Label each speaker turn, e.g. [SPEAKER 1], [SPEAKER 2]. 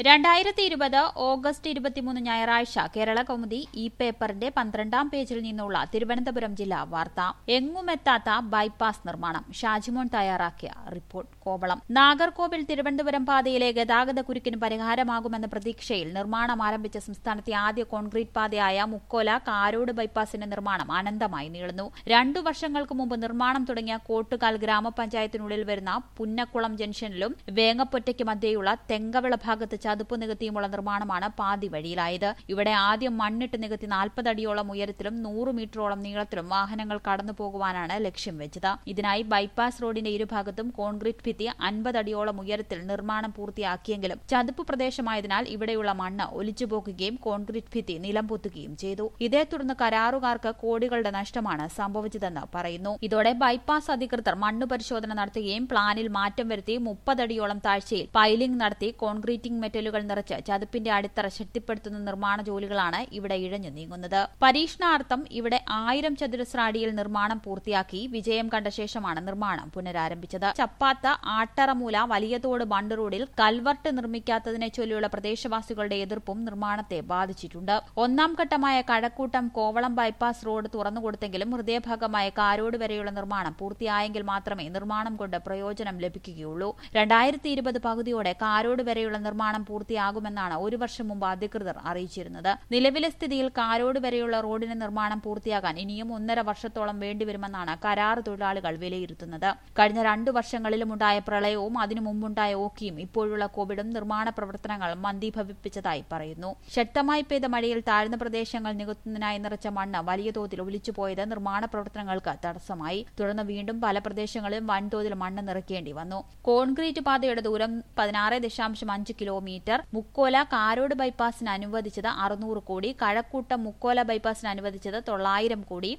[SPEAKER 1] രണ്ടായിരത്തി ഇരുപത് ഓഗസ്റ്റ് ഇരുപത്തിമൂന്ന് ഞായറാഴ്ച കേരള കൗമുദി ഈ പേപ്പറിന്റെ പന്ത്രണ്ടാം പേജിൽ നിന്നുള്ള തിരുവനന്തപുരം ജില്ലാ വാർത്ത എങ്ങുമെത്താത്ത ബൈപ്പാസ് നിർമ്മാണം ഷാജിമോൻ തയ്യാറാക്കിയ റിപ്പോർട്ട് കോവളം നാഗർകോവിൽ തിരുവനന്തപുരം പാതയിലെ ഗതാഗത കുരുക്കിന് പരിഹാരമാകുമെന്ന പ്രതീക്ഷയിൽ നിർമ്മാണം ആരംഭിച്ച സംസ്ഥാനത്തെ ആദ്യ കോൺക്രീറ്റ് പാതയായ മുക്കോല കാരോട് ബൈപ്പാസിന്റെ നിർമ്മാണം അനന്തമായി നീളുന്നു രണ്ടു വർഷങ്ങൾക്ക് മുമ്പ് നിർമ്മാണം തുടങ്ങിയ കോട്ടുകാൽ ഗ്രാമപഞ്ചായത്തിനുള്ളിൽ വരുന്ന പുന്നക്കുളം ജംഗ്ഷനിലും വേങ്ങപ്പൊറ്റയ്ക്ക് മധ്യേയുള്ള തെങ്കവിള ഭാഗത്ത് ചതുപ്പ് നികത്തിയുമുള്ള നിർമ്മാണമാണ് പാതി വഴിയിലായത് ഇവിടെ ആദ്യം മണ്ണിട്ട് നികത്തി നാൽപ്പത് അടിയോളം ഉയരത്തിലും നൂറ് മീറ്ററോളം നീളത്തിലും വാഹനങ്ങൾ കടന്നു പോകുവാനാണ് ലക്ഷ്യം വെച്ചത് ഇതിനായി ബൈപ്പാസ് റോഡിന്റെ ഇരുഭാഗത്തും കോൺക്രീറ്റ് ഭിത്തി അൻപത് അടിയോളം ഉയരത്തിൽ നിർമ്മാണം പൂർത്തിയാക്കിയെങ്കിലും ചതുപ്പ് പ്രദേശമായതിനാൽ ഇവിടെയുള്ള മണ്ണ് ഒലിച്ചുപോകുകയും കോൺക്രീറ്റ് ഭിത്തി നിലംപൊത്തുകയും ചെയ്തു ഇതേ തുടർന്ന് കരാറുകാർക്ക് കോടികളുടെ നഷ്ടമാണ് സംഭവിച്ചതെന്ന് പറയുന്നു ഇതോടെ ബൈപ്പാസ് അധികൃതർ മണ്ണ് പരിശോധന നടത്തുകയും പ്ലാനിൽ മാറ്റം വരുത്തി മുപ്പതടിയോളം താഴ്ചയിൽ പൈലിംഗ് നടത്തി കോൺക്രീറ്റിംഗ് മെറ്റലുകൾ നിറച്ച് ചതുപ്പിന്റെ അടിത്തറ ശക്തിപ്പെടുത്തുന്ന നിർമ്മാണ ജോലികളാണ് ഇവിടെ ഇഴഞ്ഞു നീങ്ങുന്നത് പരീക്ഷണാർത്ഥം ഇവിടെ ആയിരം ചതുരശ്ര അടിയിൽ നിർമ്മാണം പൂർത്തിയാക്കി വിജയം കണ്ട ശേഷമാണ് നിർമ്മാണം പുനരാരംഭിച്ചത് ചപ്പാത്ത ആട്ടറമൂല വലിയതോട് ബണ്ട് റോഡിൽ കൽവർട്ട് നിർമ്മിക്കാത്തതിനെ ചൊല്ലിയുള്ള പ്രദേശവാസികളുടെ എതിർപ്പും നിർമ്മാണത്തെ ബാധിച്ചിട്ടുണ്ട് ഒന്നാം ഘട്ടമായ കഴക്കൂട്ടം കോവളം ബൈപ്പാസ് റോഡ് തുറന്നുകൊടുത്തെങ്കിലും ഹൃദയഭാഗമായ കാരോട് വരെയുള്ള നിർമ്മാണം പൂർത്തിയായെങ്കിൽ മാത്രമേ നിർമ്മാണം കൊണ്ട് പ്രയോജനം ലഭിക്കുകയുള്ളൂ രണ്ടായിരത്തി ഇരുപത് പകുതിയോടെ കാരോട് വരെയുള്ള നിർമ്മാണം പൂർത്തിയാകുമെന്നാണ് ഒരു വർഷം മുമ്പ് അധികൃതർ അറിയിച്ചിരുന്നത് നിലവിലെ സ്ഥിതിയിൽ കാരോട് വരെയുള്ള റോഡിന്റെ നിർമ്മാണം പൂർത്തിയാകാൻ ഇനിയും ഒന്നര വർഷത്തോളം വേണ്ടിവരുമെന്നാണ് കരാർ തൊഴിലാളികൾ വിലയിരുത്തുന്നത് കഴിഞ്ഞ രണ്ടു വർഷങ്ങളിലുമുണ്ടായ പ്രളയവും അതിനു മുമ്പുണ്ടായ ഓക്കിയും ഇപ്പോഴുള്ള കോവിഡും നിർമ്മാണ പ്രവർത്തനങ്ങൾ മന്ദീഭവിപ്പിച്ചതായി പറയുന്നു ശക്തമായി പെയ്ത മഴയിൽ താഴ്ന്ന പ്രദേശങ്ങൾ നികത്തുന്നതിനായി നിറച്ച മണ്ണ് വലിയ തോതിൽ ഒലിച്ചുപോയത് നിർമ്മാണ പ്രവർത്തനങ്ങൾക്ക് തടസ്സമായി തുടർന്ന് വീണ്ടും പല പ്രദേശങ്ങളിലും വൻതോതിൽ മണ്ണ് നിറയ്ക്കേണ്ടി വന്നു കോൺക്രീറ്റ് പാതയുടെ ദൂരം പതിനാറ് ദശാംശം അഞ്ച് കിലോമീറ്റർ മുക്കോല കാരോട് ബൈപ്പാസിന് അനുവദിച്ചത് അറുന്നൂറ് കോടി കഴക്കൂട്ടം മുക്കോല ബൈപ്പാസിന് അനുവദിച്ചത് തൊള്ളായിരം കോടി